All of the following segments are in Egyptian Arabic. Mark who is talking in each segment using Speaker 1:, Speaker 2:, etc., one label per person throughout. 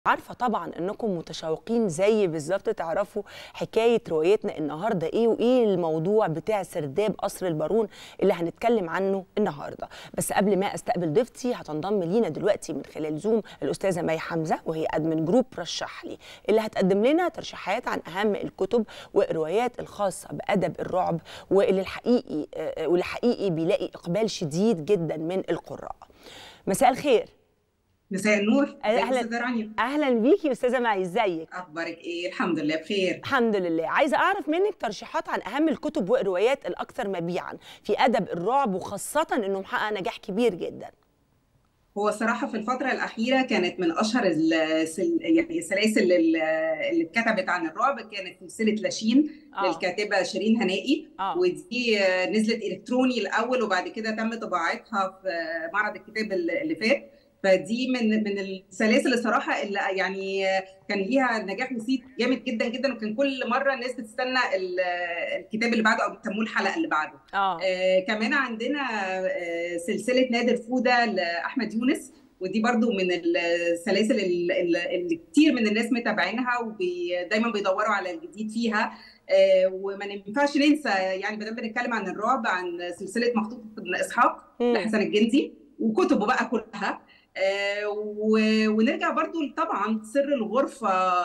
Speaker 1: عارفة طبعا انكم متشوقين زي بالظبط تعرفوا حكاية روايتنا النهاردة ايه وايه الموضوع بتاع سرداب قصر البارون اللي هنتكلم عنه النهاردة بس قبل ما استقبل ضيفتي هتنضم لينا دلوقتي من خلال زوم الأستاذة مي حمزة وهي ادمن جروب رشح لي اللي هتقدم لنا ترشيحات عن أهم الكتب والروايات الخاصة بأدب الرعب واللي الحقيقي آه، واللي حقيقي بيلاقي إقبال شديد جدا من القراء مساء الخير
Speaker 2: مساء النور ازيك
Speaker 1: أهلاً.
Speaker 2: يا استاذه رانيا
Speaker 1: اهلا بيكي يا استاذه معي ازيك
Speaker 2: اخبارك ايه الحمد لله بخير
Speaker 1: الحمد لله عايزه اعرف منك ترشيحات عن اهم الكتب والروايات الاكثر مبيعا في ادب الرعب وخاصه انه محقق نجاح كبير جدا
Speaker 2: هو صراحه في الفتره الاخيره كانت من اشهر السل... يعني السلاسل اللي اللي اتكتبت عن الرعب كانت سلسله لاشين
Speaker 1: آه.
Speaker 2: للكاتبه شيرين هنائي
Speaker 1: اه
Speaker 2: ودي آه، نزلت الكتروني الاول وبعد كده تم طباعتها في آه، معرض الكتاب اللي اللي فات فدي من من السلاسل الصراحه اللي يعني آه، كان ليها نجاح وصيت جامد جدا جدا وكان كل مره الناس بتستنى ال- آه، الكتاب اللي بعده او بيسموه الحلقه اللي بعده
Speaker 1: اه
Speaker 2: آه كمان عندنا آه سلسلة نادر فودة لأحمد يونس ودي برضو من السلاسل ال- ال- اللي كتير من الناس متابعينها ودايما بيدوروا على الجديد فيها آه وما ينفعش ننسى يعني ما دام بنتكلم عن الرعب عن سلسلة مخطوط بن إسحاق
Speaker 1: مم.
Speaker 2: لحسن الجندي وكتبه بقى كلها آه و- ونرجع برضو طبعا سر الغرفة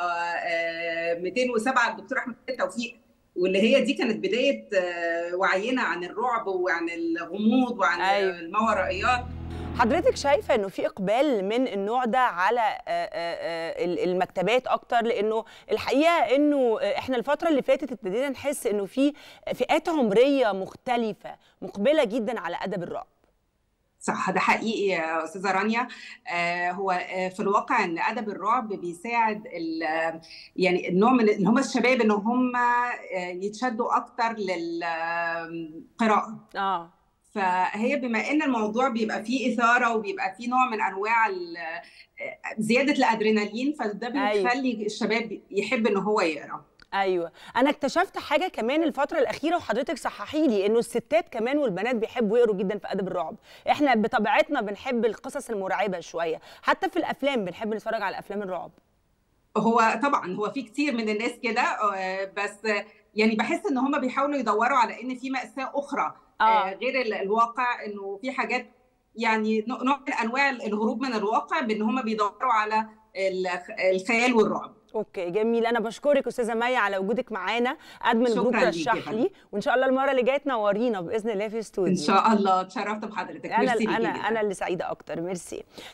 Speaker 2: آه 207 الدكتور أحمد توفيق واللي هي دي كانت بداية آه، وعينا عن الرعب وعن الغموض وعن
Speaker 1: أيوة.
Speaker 2: الماورائيات
Speaker 1: حضرتك شايفه انه في اقبال من النوع ده على آه، آه، آه، ال- المكتبات اكتر لانه الحقيقه انه آه، احنا الفتره اللي فاتت ابتدينا نحس انه في فئات عمريه مختلفه مقبله جدا على ادب الرعب
Speaker 2: صح ده حقيقي يا استاذه رانيا آه هو آه في الواقع ان ادب الرعب بيساعد ال- آه، يعني النوع من اللي هم الشباب ان هم آه، يتشدوا اكتر للقراءه
Speaker 1: اه
Speaker 2: فهي بما ان الموضوع بيبقى فيه اثاره وبيبقى فيه نوع من انواع ال- آه، زياده الادرينالين فده
Speaker 1: أيوة.
Speaker 2: بيخلي الشباب يحب ان هو يقرا
Speaker 1: ايوه انا اكتشفت حاجه كمان الفتره الاخيره وحضرتك صححي لي انه الستات كمان والبنات بيحبوا يقروا جدا في ادب الرعب احنا بطبيعتنا بنحب القصص المرعبه شويه حتى في الافلام بنحب نتفرج على افلام الرعب
Speaker 2: هو طبعا هو في كتير من الناس كده آه، بس يعني بحس ان هم بيحاولوا يدوروا على ان في مأساة اخرى
Speaker 1: اه
Speaker 2: آه، غير ال- الواقع انه في حاجات يعني نوع نوع من انواع الهروب من الواقع بان هم بيدوروا على الخ- الخيال والرعب
Speaker 1: اوكي جميل انا بشكرك استاذه مي على وجودك معانا ادمن جروب
Speaker 2: شكراً ليكي يا
Speaker 1: رشح
Speaker 2: فندم.
Speaker 1: لي وان شاء الله المره اللي جايه تنورينا باذن الله في
Speaker 2: ان
Speaker 1: استوديو
Speaker 2: شاء الله اتشرفت بحضرتك
Speaker 1: انا
Speaker 2: ميرسي ليكي
Speaker 1: انا
Speaker 2: جداً.
Speaker 1: انا اللي سعيده اكتر ميرسي